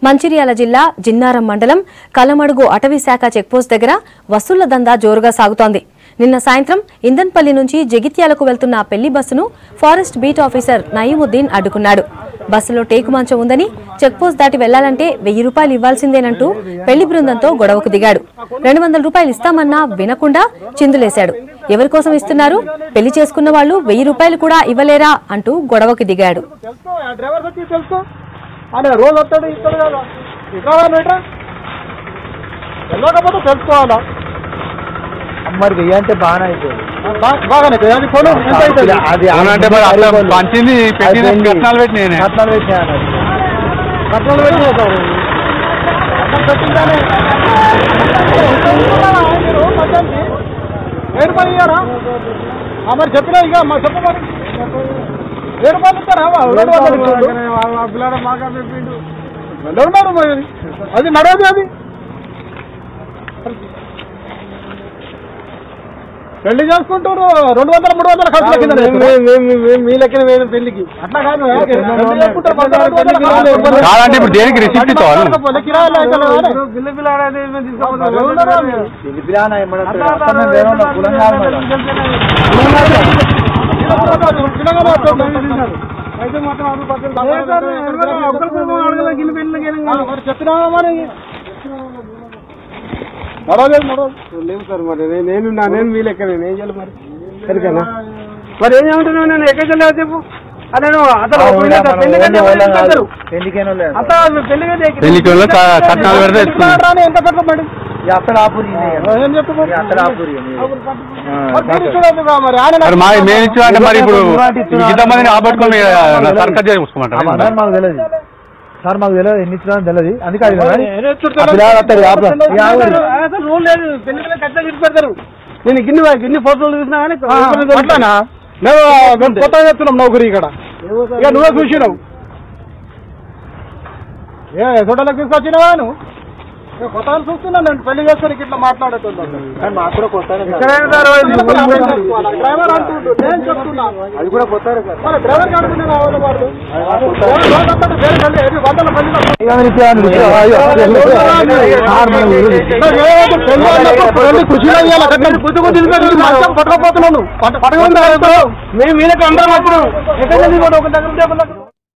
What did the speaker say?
మంచిర్యాల జిల్లా జిన్నారం మండలం కలమడుగు అటవీ శాఖ చెక్పోస్ట్ దగ్గర వసూళ్ల దందా జోరుగా సాగుతోంది నిన్న సాయంత్రం ఇందన్పల్లి నుంచి జగిత్యాలకు వెళ్తున్న పెళ్లి బస్సును ఫారెస్ట్ బీట్ ఆఫీసర్ నయీముద్దీన్ అడ్డుకున్నాడు బస్సులో టేకు మంచం ఉందని చెక్పోస్ట్ దాటి వెళ్లాలంటే వెయ్యి రూపాయలు ఇవ్వాల్సిందేనంటూ పెళ్లి బృందంతో గొడవకు దిగాడు రెండు వందల రూపాయలు ఇస్తామన్నా వినకుండా చిందులేశాడు ఎవరి కోసం ఇస్తున్నారు పెళ్లి చేసుకున్న వాళ్ళు వెయ్యి రూపాయలు కూడా ఇవ్వలేరా అంటూ గొడవకు దిగాడు తెలుసుకో ఆ డ్రైవర్ వచ్చి తెలుసుకో ఆయన రోజు వస్తాడు ఇస్తాడు కదా ఇట్లా ఇట్లా వెళ్ళకపోతే తెలుసుకోవాలా మరి వెయ్యి అంటే బాగానే అయిపోయింది బా- బాగానే కదా. అది కొను ఎంత అవుతుంది అది అవునంటే మరి అట్లా పంచింది పెట్టింది అది కట్నాలు పెట్టి నేనే కట్నాలు పెట్టినా అన్నది. కట్నాలు పెట్టి చేశారు. కట్నాలు పెట్టిందానే. మీరు మధ్యాహ్నానికి వెయ్యి రూపాయలు ఇయ్యారా ఆ, మరి చెప్పినా ఇక మా చెప్ప మరి వెయ్యి రూపాయలు ఇస్తారా వా- రెండు వందలు ఇచ్చిండు. వెళ్ళి ఉన్నారు మరి అది నడవదు అది పెళ్లి చేసుకుంటారు రెండు వందల మూడు వందల ఖర్చుల కింద మీ లెక్కన వేయడం పెళ్లికి అట్లా కాదు పెళ్లి చేసుకుంటారు పది రెండు వందల ఖర్చులు. కాదంటే ఇప్పుడు దేనికి రిసిప్ట్ ఇస్తావా నువ్వు? పోలే, కిరాయిలు అయితే లేదా? ఎవరున్నారా మీరు? పిలిపిలానా ఏమన్నా అర్థం మేము వేరే వాళ్ళం, కులం కాదు మేడం. పిల్లగాడు వస్తాడు. ఆ, మరి చెప్పినావా మరి నడవలేదు నడవదు లేవు సార్ మరి నేను- నేను నా నేను మీ లెక్క నేను ఏం చేయాలి మరి సరికేనా మరి ఏం చేయమంటున్నావు నేను ఎక్కడ వెళ్ళావు చెప్పు ఆ నేను అతను ఆ, పెళ్లి మనం పెళ్లి ఓన్లీ కంటే వాళ్ళం కాదు. పెడతారు. పెళ్లికైనా లేదు. అంత పెళ్లి కంటే ఎక్కడ- పెళ్లికి వెళ్ళి క- కట్నాలు పెడితే ఇస్తుంది. రాని ఎంత పెట్టమండి ఈ అత్తడు ఆపురి ఇది. ఏం చెప్పు మరి? ఈ అత్తడు ఆపురి ఇది. మరి మీరు చూడండి రా మరి ఆయన మరి మా మేము ఇచ్చిన అంటే మరి ఇప్పుడు ఇంతమందిని ఆపట్టుకొని సర్కట్ ఆ చేసుకోమంటారు సార్ మాకు తెలియదు సార్ మాకు తెలియదు ఎన్ని ఇచ్చినా తెలియదు అందుకే అది మరి ఏం చెప్తారు ఆ పిల్లగాడు వస్తాడు, ఆపు. ఈ ఆవిడ. అసలు రూల్ లేదు పెళ్లి కంటే ఖచ్చితంగా ఇచ్చి పెడతారు నేను గిన్ని గిన్ని ఫోటోలు చూసినా కానీ అట్లానా మేము మేము కొత్తగా చెప్తున్నాం నౌకరీ ఇక్కడ ఇక నువ్వే చూసినావు ఏ హోటల్కి తీసుకొచ్చినావా నువ్వు ఏ కొత్తగా చూస్తున్నాను నేను పెళ్లి చేస్తానికి ఇట్లా మాట్లాడుతున్నాను మాకు కూడా కొత్తనే సార్. ఎక్కడైనా సార్ డ్రైవర్ అంటుండు నేను చెప్తున్నా అది కూడా కొత్తనే సార్ మరి డ్రైవర్ కడుపునే రావాలి వాడు రోజు అంతటా వేరే పెళ్లి ఎన్ని వందల పెళ్లి ఏమని ఇచ్చేవాడిని? అయ్యో, సార్ మనం ఊరు పెళ్లి అన్నప్పుడు పెళ్లి ఖుషిగా ఇవ్వాలి అక్కడ బుద్ధి బుద్ధి పట్టుకోపోతున్నాను పట్టకుండా మేము వీళ్ళకి అందరం అప్పుడు ఎక్కడ ఒక దగ్గర ఉంటే ఒక దగ్గర